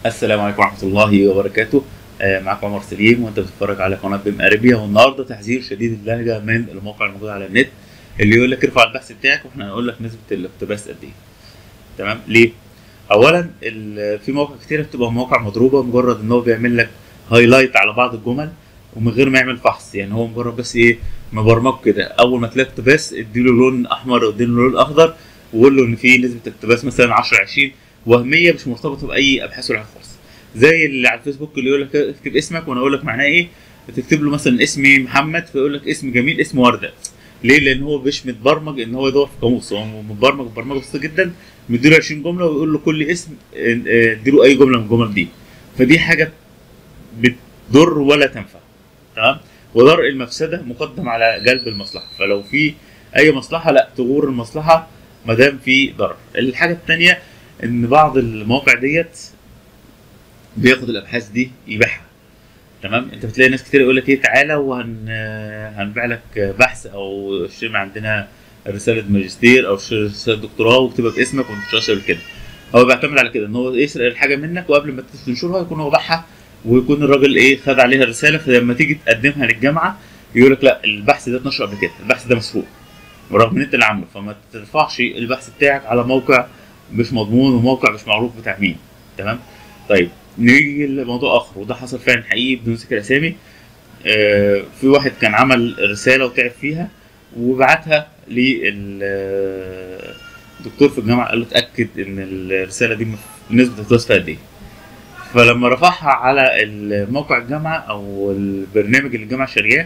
السلام عليكم ورحمة الله وبركاته آه، معاكم عمر سليم وانت بتتفرج على قناة بيم اريبيا والنهارده تحذير شديد اللهجة من الموقع الموجود على النت اللي يقول لك ارفع البحث بتاعك واحنا هنقول لك نسبة الاقتباس قد ايه تمام ليه؟ اولا ال- في مواقع كتيرة بتبقى مواقع مضروبة مجرد ان هو بيعمل لك هايلايت على بعض الجمل ومن غير ما يعمل فحص يعني هو مجرد بس ايه مبرمج كده اول ما تلاقي اقتباس اديله لون احمر واديله لون اخضر وقول له ان في نسبة اقتباس مثلا 10 20 وهمية مش مرتبطة بأي أبحاث ولا حاجة خالص زي اللي على الفيسبوك اللي يقول لك اكتب اسمك وانا اقول لك معناه ايه تكتب له مثلا اسمي محمد فيقول لك اسم جميل اسم ورده ليه؟ لان هو مش متبرمج ان هو يدور في قاموس هو متبرمج برمجه بسيطه جدا مديله 20 جمله ويقول له كل اسم اه، اه، اديله اي جمله من الجمل دي فدي حاجه بتضر ولا تنفع تمام ودرء المفسده مقدم على جلب المصلحه فلو في اي مصلحه لا تغور المصلحه ما دام في ضرر الحاجه الثانيه ان بعض المواقع ديت بياخد الابحاث دي يبيعها تمام انت بتلاقي ناس كتير يقول لك ايه تعالى وهن هنبيع لك بحث او اشتري من عندنا رساله ماجستير او اشتري رساله دكتوراه واكتب لك اسمك وما تشتغلش قبل كده هو بيعتمد على كده ان هو يسرق الحاجه منك وقبل ما تنشرها يكون هو باعها ويكون الراجل ايه خد عليها الرساله فلما تيجي تقدمها للجامعه يقول لك لا البحث ده اتنشر قبل كده البحث ده مسروق ورغم ان انت اللي عامله فما ترفعش البحث بتاعك على موقع مش مضمون وموقع مش معروف بتاع مين تمام طيب نيجي لموضوع اخر وده حصل فعلا حقيقي بدون ذكر اسامي آه في واحد كان عمل رساله وتعب فيها وبعتها للدكتور في الجامعه قال له اتاكد ان الرساله دي مف- نسبه الاخلاص فيها قد ايه فلما رفعها على موقع الجامعه او البرنامج اللي الجامعه شارياه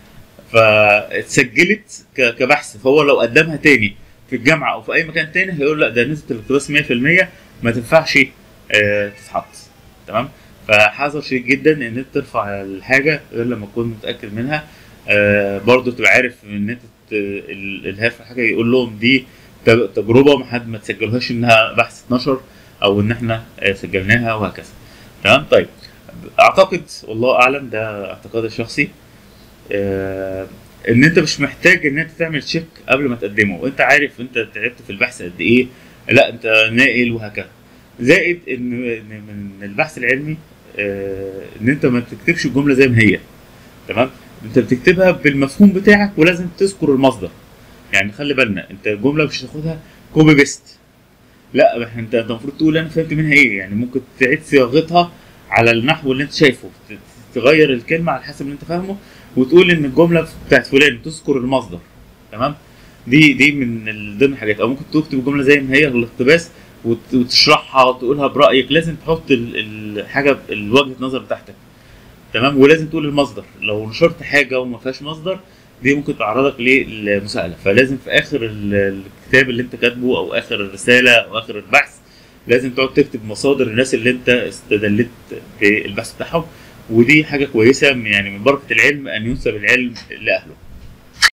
فاتسجلت ك- كبحث فهو لو قدمها تاني في الجامعه او في اي مكان تاني هيقول لا ده نسبه الاقتباس 100% ما تنفعش آه، تتحط تمام فحذر شديد جدا ان انت ترفع الحاجه غير لما تكون متاكد منها آه، برضو تبقى عارف ان انت ت- ال- اللي هيرفع حاجه يقول لهم دي ت- تجربه ما حد ما تسجلهاش انها بحث اتنشر او ان احنا آه، سجلناها وهكذا تمام طيب اعتقد والله اعلم ده اعتقادي الشخصي آه، ان انت مش محتاج ان انت تعمل تشيك قبل ما تقدمه وانت عارف انت تعبت في البحث قد ايه لا انت ناقل وهكذا زائد ان إن من البحث العلمي آه، ان انت ما تكتبش الجمله زي ما هي تمام انت بتكتبها بالمفهوم بتاعك ولازم تذكر المصدر يعني خلي بالنا انت الجمله مش هتاخدها كوبي بيست لا احنا انت انت المفروض تقول انا فهمت منها ايه يعني ممكن تعيد صياغتها على النحو اللي انت شايفه ت- تغير الكلمه على حسب اللي انت فاهمه وتقول ان الجمله بتاعت فلان تذكر المصدر تمام دي دي من ال- ضمن الحاجات او ممكن تكتب الجمله زي ما هي الاقتباس وت- وتشرحها وتقولها برايك لازم تحط ال- الحاجه الوجهه نظر بتاعتك تمام ولازم تقول المصدر لو نشرت حاجه وما فيهاش مصدر دي ممكن تعرضك للمساءله فلازم في اخر ال- الكتاب اللي انت كاتبه او اخر الرساله او اخر البحث لازم تقعد تكتب مصادر الناس اللي انت استدلت بالبحث بتاعهم ودي حاجه كويسه يعني من بركه العلم ان ينسب العلم لاهله